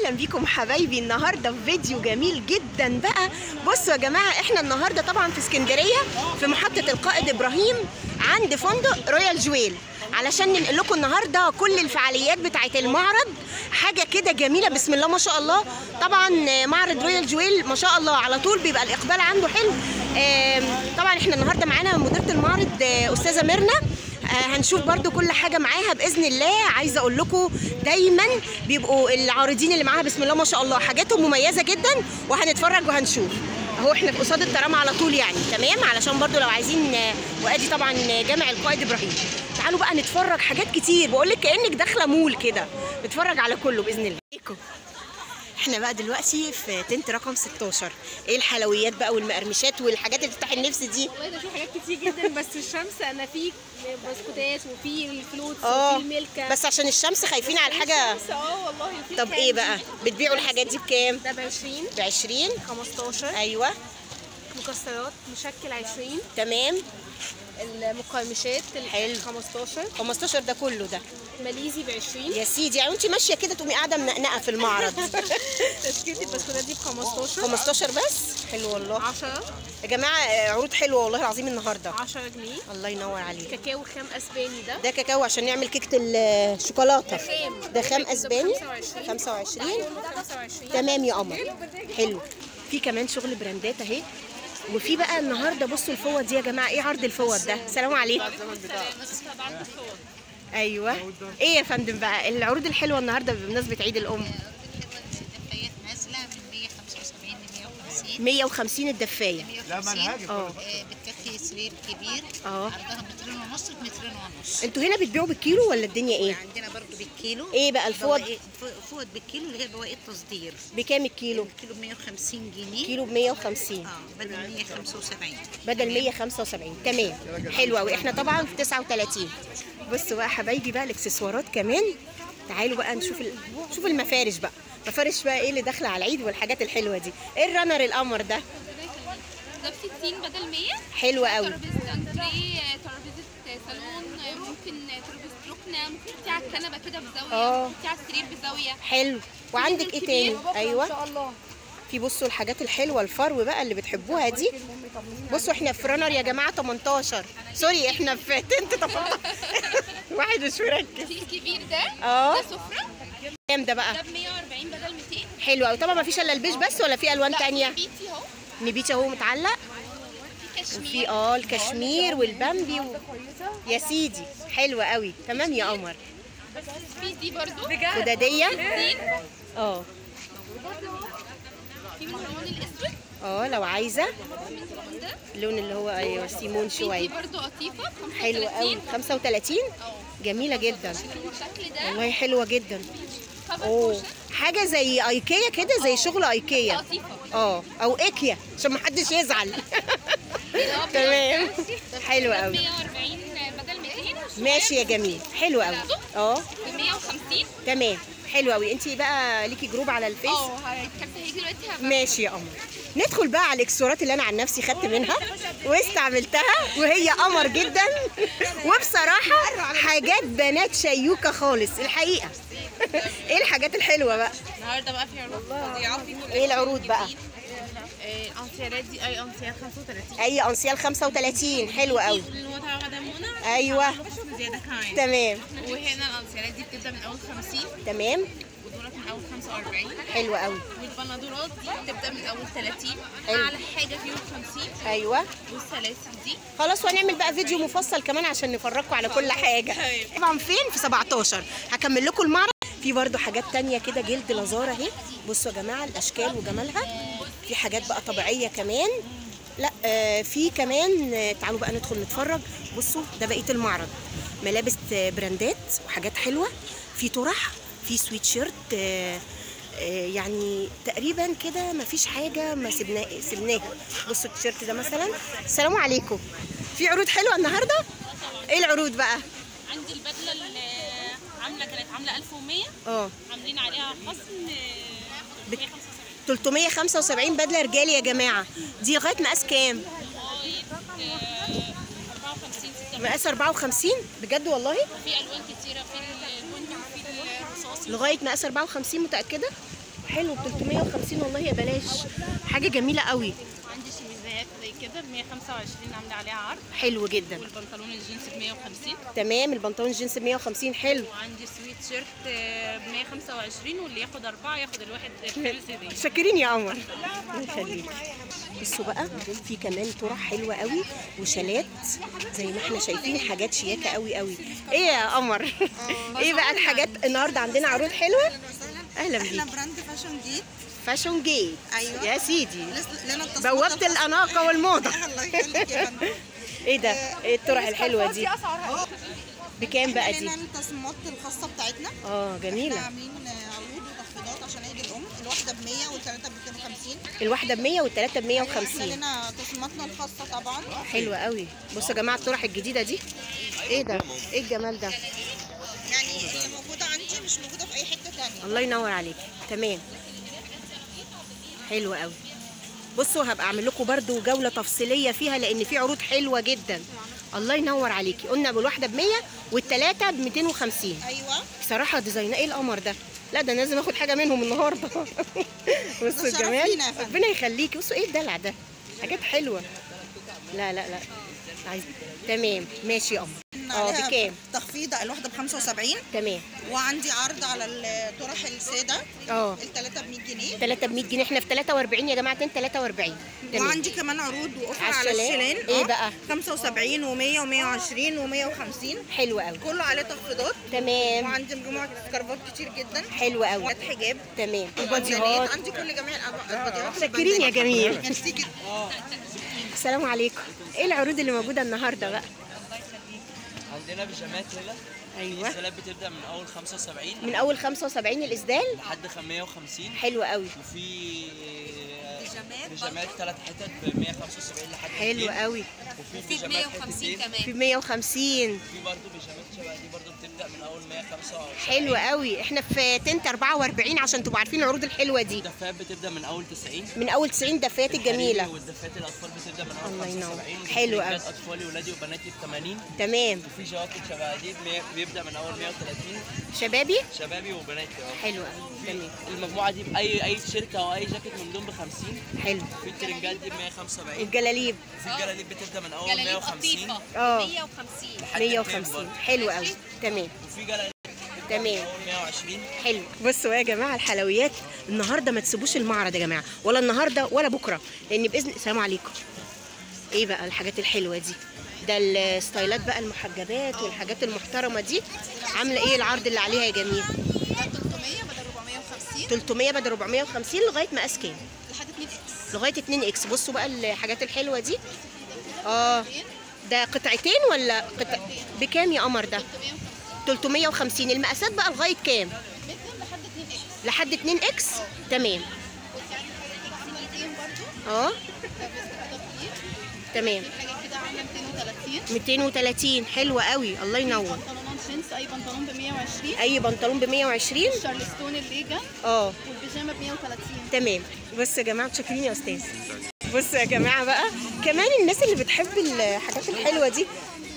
اهلا بيكم حبايبي النهارده في فيديو جميل جدا بقى بصوا يا جماعه احنا النهارده طبعا في اسكندريه في محطه القائد ابراهيم عند فندق رويال جويل علشان ننقل لكم النهارده كل الفعاليات بتاعه المعرض حاجه كده جميله بسم الله ما شاء الله طبعا معرض رويال جويل ما شاء الله على طول بيبقى الاقبال عنده حلو آم، طبعا احنا النهارده معانا مديره المعرض آه، استاذه ميرنا آه، هنشوف برضو كل حاجة معاها بإذن الله عايزة أقول لكم دايما بيبقوا العارضين اللي معاها بسم الله ما شاء الله حاجاتهم مميزة جدا وهنتفرج وهنشوف اهو احنا في قصاد الترام على طول يعني تمام علشان برضو لو عايزين آه، وادي طبعا جامع القائد ابراهيم تعالوا بقى نتفرج حاجات كتير بقول لك كانك داخله مول كده نتفرج على كله باذن الله عليكم. احنا بقى دلوقتي في تنت رقم 16 ايه الحلويات بقى والمقرمشات والحاجات اللي بتفتح النفس دي والله ده في حاجات كتير جدا بس الشمس انا في بسكوتات وفي الفلوتس اه وفي الميلكا بس عشان الشمس خايفين على الحاجه الشمس اه والله في طب ايه بقى بتبيعوا الحاجات دي بكام ده ب 20 ب 20 15 ايوه مكسرات مشكل 20 تمام المقرمشات حلو. ال 15 15 ده كله ده ماليزي ب 20 يا سيدي يعني وانت ماشيه كده تقومي قاعده منقنقه في المعرض تشكيله البسكوتات دي ب 15 15 بس حلو والله 10 يا جماعه آه، عروض حلوه والله العظيم النهارده 10 جنيه الله ينور عليك كاكاو خام اسباني ده ده كاكاو عشان نعمل كيكه الشوكولاته خام ده خام ده اسباني 25. 25 25 تمام يا قمر حلو في كمان شغل براندات اهي وفي بقى النهارده بصوا الفوط دي يا جماعه ايه عرض الفوط ده سلام عليكم ايوه ايه يا فندم بقى العروض الحلوه النهارده بمناسبه عيد الام الدفايات نازله من 175 ل 150 150 الدفايه 150 اه آه، بتكفي سرير كبير اه عرضها مترين ونص بمترين ونص انتوا هنا بتبيعوا بالكيلو ولا الدنيا ايه عندنا برضو بالكيلو ايه بقى الفوط بواقي- ف- فوط بالكيلو اللي هي بواقي التصدير بكام الكيلو الكيلو ب 150 جنيه كيلو ب 150 اه بدل 175 بدل 175 تمام حلو قوي احنا طبعا في 39 بصوا بقى حبايبي بقى الاكسسوارات كمان تعالوا بقى نشوف ال... شوف المفارش بقى مفارش بقى ايه اللي داخله على العيد والحاجات الحلوه دي ايه الرنر القمر ده ده ب 60 بدل 100 حلو قوي ترابيزه انتريه ترابيزه صالون ممكن ترابيزه ركنه ممكن تحطي على الكنبه كده بزاويه اه. تحطي على السرير بزاويه حلو وعندك ايه تاني ان ايوه شاء الله في بصوا الحاجات الحلوه الفرو بقى اللي بتحبوها دي بصوا احنا في رنر يا جماعه 18 سوري احنا في تنت 18 واحد مش مركز في الكبير ده اه ده سفره كام ده بقى ده ب 140 بدل 200 حلو قوي طبعا ما فيش الا البيج بس ولا في الوان تانية بيتي اهو نبيتي اهو متعلق في كشمير وفي اه الكشمير والبامبي و... يا سيدي حلوة قوي تمام يا قمر في دي برضو ودادية دي اه في مهرون الاسود اه لو عايزة المهرون ده اللون اللي هو ايوه سيمون في دي شوية برضو قطيفه ب حلو قوي 35 35 اه جميلة جدا الشكل ده والله حلوة جدا كفر اوه كوشن حاجة زي ايكيا كده زي شغل ايكيا قطيفه اه او ايكيا عشان ما حدش يزعل تمام حلو ده ب قوي 140 بدل 200 ماشي يا جميل حلو قوي اه ب 150 تمام حلو قوي انت بقى ليكي جروب على الفيس اه الكارت هيجي دلوقتي هبقى ماشي يا قمر ندخل بقى على الاكسسوارات اللي انا عن نفسي خدت منها واستعملتها وهي قمر جدا وبصراحه حاجات بنات شيوكه خالص الحقيقه ايه الحاجات الحلوه بقى النهارده بقى في عروض فظيعه في كل ايه العروض بقى آه، الانسيالات دي اي انسيال 35 اي انسيال 35 حلو قوي والوضع غدا منى ايوه خصم زياده كمان تمام وهنا الانسيالات دي بتبدا من اول 50 تمام ودولت من اول 45 حلو قوي والبنادولات دي بتبدا من اول 30 حلو. اعلى حاجه فيهم 50 ايوه والسلاسل دي خلاص وهنعمل بقى فيديو مفصل كمان عشان نفرجكم على كل حاجه طبعا فين في 17 هكمل لكم المعرض في برضو حاجات تانية كده جلد لازار اهي بصوا يا جماعه الاشكال وجمالها في حاجات بقى طبيعيه كمان لا آه في كمان آه تعالوا بقى ندخل نتفرج بصوا ده بقيه المعرض ملابس آه، براندات وحاجات حلوه في طرح في سويت شيرت آه آه، يعني تقريبا كده ما فيش حاجه ما سبنا سبناها بصوا التيشيرت ده مثلا السلام عليكم في عروض حلوه النهارده ايه العروض بقى عندي البدله اللي عامله كانت عامله 1100 اه عاملين عليها خصم بك- 375 بدله رجالي يا جماعه دي لغايه مقاس كام لغايه آه، 54 56 مقاس 54 بجد والله في الوان كتيره في البني وفي الرصاصي لغايه مقاس 54 متاكده حلو ب 350 والله يا بلاش حاجه جميله قوي عندي شميزات زي كده ب 125 عامله عليها عرض حلو جدا والبنطلون الجينز ب 150 تمام البنطلون جينز ب 150 حلو وعندي سويت شيرت ب 125 واللي ياخد اربعه ياخد الواحد فلوس هديه شاكرين يا قمر الله يخليك بصوا بقى في كمان طرح حلوه قوي وشالات زي ما احنا شايفين حاجات شياكه قوي قوي ايه يا قمر ايه بقى الحاجات النهارده عندنا عروض حلوه اهلا احنا بيك براند فاشون جيت فاشون جيت أيوة. يا سيدي لس- لنا التصميمات بوابه الاناقه والموضه الله يخليك يا فندم ايه ده ايه الطرح الحلوه دي بكام بقى دي لنا التصميمات الخاصه بتاعتنا اه احنا جميله عاملين عروض وتخفيضات عشان عيد الام الواحده ب 100 والثلاثه ب 250 الواحده ب 100 والثلاثه ب احنا 150 لنا تصميماتنا الخاصه طبعا حلوه قوي بصوا يا جماعه الطرح الجديده دي ايه ده ايه الجمال ده يعني اللي موجوده عندي مش موجوده في اي حته ثانيه الله ينور عليكي تمام حلو قوي بصوا هبقى اعمل لكم برده جوله تفصيليه فيها لان في عروض حلوه جدا الله ينور عليكي قلنا بالواحده ب 100 والثلاثه ب 250 ايوه بصراحه ديزاين ايه القمر ده لا ده أنا لازم اخد حاجه منهم النهارده بصوا شرف الجمال لينا يا فندم. ربنا يخليكي بصوا ايه الدلع ده حاجات حلوه لا لا لا عايز تمام ماشي يا قمر اه عليها بكام تخفيض الواحده ب 75 تمام وعندي عرض على الطرح الساده اه الثلاثه ب 100 جنيه 3 ب 100 جنيه احنا في 43 يا جماعه 43 تمام وعندي كمان عروض واوفر على على الشلال. الشلال إيه آه، بقى؟ 75 و100 و120 و150 حلو قوي كله عليه تخفيضات تمام وعندي مجموعه سكرفات كتير جدا حلو قوي حاجات حجاب تمام الباديات الباديات عندي كل جميع الأنواع- الباديات شاكرين يا جميل ميرسي جدا السلام عليكم ايه العروض اللي موجوده النهارده بقى عندنا بيجامات هنا ايوه السلاب بتبدا من اول 75 من اول 75 الاسدال لحد 150 حلو قوي وفي بيجامات ثلاث حتت ب 175 لحد حلو 200 قوي وفي بيجامات حتتين في 150 في برضه بيجامات شبه دي برضه بتبدا من اول 175 حلو قوي احنا في تنت 44 عشان تبقوا عارفين العروض الحلوه دي الدفات بتبدا من اول 90 من اول 90 دفات الجميله والدفات الاطفال بتبدا من اول الله ينور. 75 حلو وفي قوي. جاكيتات اطفالي ولادي وبناتي ب 80 تمام وفي جواكت شبه دي ب 100 بيبدا من اول 130 شبابي شبابي وبناتي اه حلو قوي تمام المجموعه دي باي اي شركه او اي جاكيت من دول ب 50 حلو في الترنجات دي ب 175 الجلاليب في الجلاليب بتبدا من اول 150 اه 150 لحد 150 حلو قوي تمام وفي جلاليب تمام من اول 120 حلو بصوا يا جماعه الحلويات النهارده ما تسيبوش المعرض يا جماعه ولا النهارده ولا بكره لان باذن السلام عليكم ايه بقى الحاجات الحلوه دي ده الستايلات بقى المحجبات والحاجات المحترمه دي عامله ايه العرض اللي عليها يا جميل 300 بدل 450 300 بدل 450 لغايه مقاس كام لحد 2 اكس لغايه 2 اكس بصوا بقى الحاجات الحلوه دي اه ده قطعتين ولا قطع بكام يا قمر ده 350 المقاسات بقى لغايه كام لحد 2 اكس تمام اه تمام حاجه كده عامله 230 230 حلوه قوي الله ينور بنطلونات جينز اي بنطلون ب 120 اي بنطلون ب 120 شارلستون الليجا اه والبيجامه ب 130 تمام بصوا يا جماعه متشكرين يا استاذ بصوا يا جماعه بقى كمان الناس اللي بتحب الحاجات الحلوه دي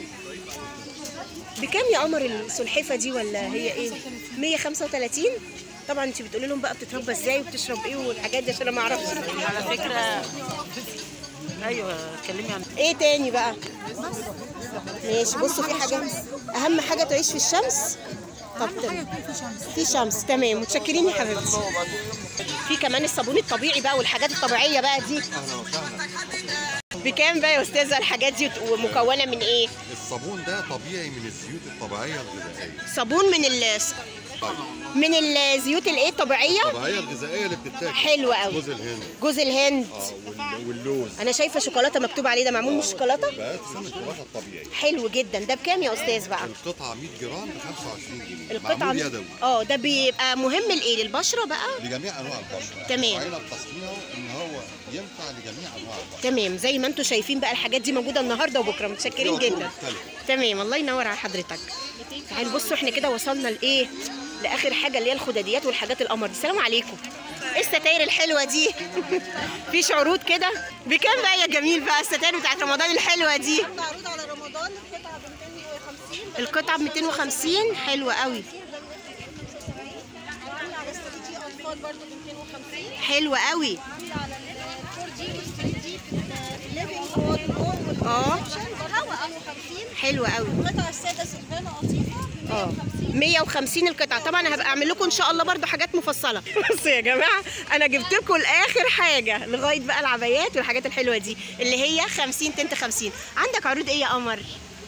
بكام يا قمر السلحفه دي ولا هي ايه 135 طبعا انت بتقولي لهم بقى بتتربى ازاي وبتشرب ايه والحاجات دي عشان انا ما اعرفش على فكرة ايوه اتكلمي عن ايه تاني بقى ماشي بصوا في حاجه اهم حاجه تعيش في الشمس طب تمام في شمس تمام متشكرين يا حبيبتي في كمان الصابون الطبيعي بقى والحاجات الطبيعيه بقى دي بكام بقى يا استاذه الحاجات دي ومكونه من ايه الصابون ده طبيعي من الزيوت الطبيعيه الغذائيه صابون من ال من الزيوت الايه الطبيعيه الطبيعيه الغذائيه اللي بتتاكل حلو قوي جوز الهند جوز الهند اه وال- واللوز انا شايفه شوكولاته مكتوب عليه ده معمول من الشوكولاته بقى سنه الواحد الطبيعي حلو جدا ده بكام يا استاذ بقى القطعه 100 جرام ب 25 جنيه القطعه معمول يدوي اه ده بيبقى مهم لايه للبشره بقى لجميع انواع البشره تمام. وعينا بتصنيعه ان هو ينفع لجميع انواع البشره تمام زي ما انتم شايفين بقى الحاجات دي موجوده النهارده وبكره متشكرين فيها طرق جدا مختلفة. تمام الله ينور على حضرتك تعالوا بصوا احنا كده وصلنا لايه لاخر حاجه اللي هي الخداديات والحاجات القمر دي السلام عليكم ايه الستاير الحلوه دي في شعروض كده بكام بقى يا جميل بقى الستاير بتاعت رمضان الحلوه دي عروض على رمضان القطعه ب 250 القطعه ب 250 حلوه قوي على استراتيجي اطفال الالوان برضو ب 250 حلو قوي في على ال 4 دي وال 3 دي في الليفنج وول اه هوا 50 حلو قوي القطعه الساده سلفانا قطيفه ب اه 150 150 القطعه طبعا هبقى اعمل لكم ان شاء الله برضو حاجات مفصله بصوا يا جماعه انا جبت لكم لاخر حاجه لغايه بقى العبايات والحاجات الحلوه دي اللي هي 50 تنت 50 عندك عروض ايه يا قمر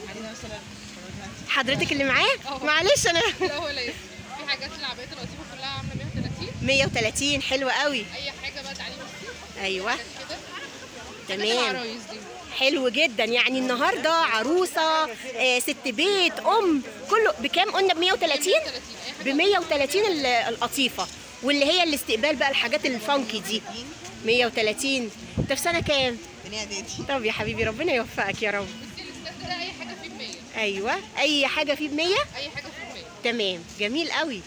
حضرتك اللي معاه معلش انا لا هو ليس في حاجات العبايات اللطيفه كلها عامله 130 130 حلوه قوي اي حاجه بقى تعالي بصي ايوه كده تمام العرايس دي حلو جدا يعني النهارده عروسه آه ست بيت ام كله بكام قلنا ب 130 ب 130 ال- القطيفه واللي هي الاستقبال بقى الحاجات الفانكي دي 130 انت في سنه كام بني اعدادي طب يا حبيبي ربنا يوفقك يا رب بصي الاستاذ ده اي حاجه فيه ب 100 ايوه اي حاجه فيه ب 100 اي حاجه فيه ب 100 تمام جميل قوي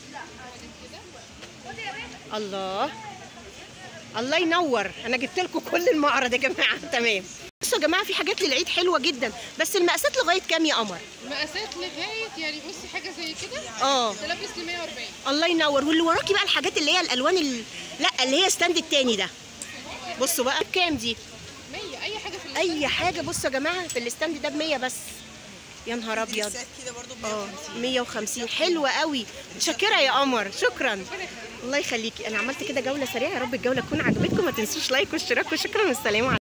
الله الله ينور انا جبت لكم كل المعرض يا جماعه تمام بصوا يا جماعه في حاجات للعيد حلوه جدا بس المقاسات لغايه كام يا قمر مقاسات لغايه يعني بصي حاجه زي كده اه تلبس ل 140 الله ينور واللي وراكي بقى الحاجات اللي هي الالوان ال... لا اللي هي ستاند التاني ده بصوا بقى بكام دي 100 اي حاجه في اي حاجه بصوا يا جماعه في الستاند ده ب 100 بس يا نهار ابيض دريسات كده برضو ب اه 150 150 حلوه قوي متشكره يا قمر شكرا الله يخليكي انا عملت كده جوله سريعه يا رب الجوله تكون عجبتكم ما تنسوش لايك واشتراك وشكرا والسلام عليكم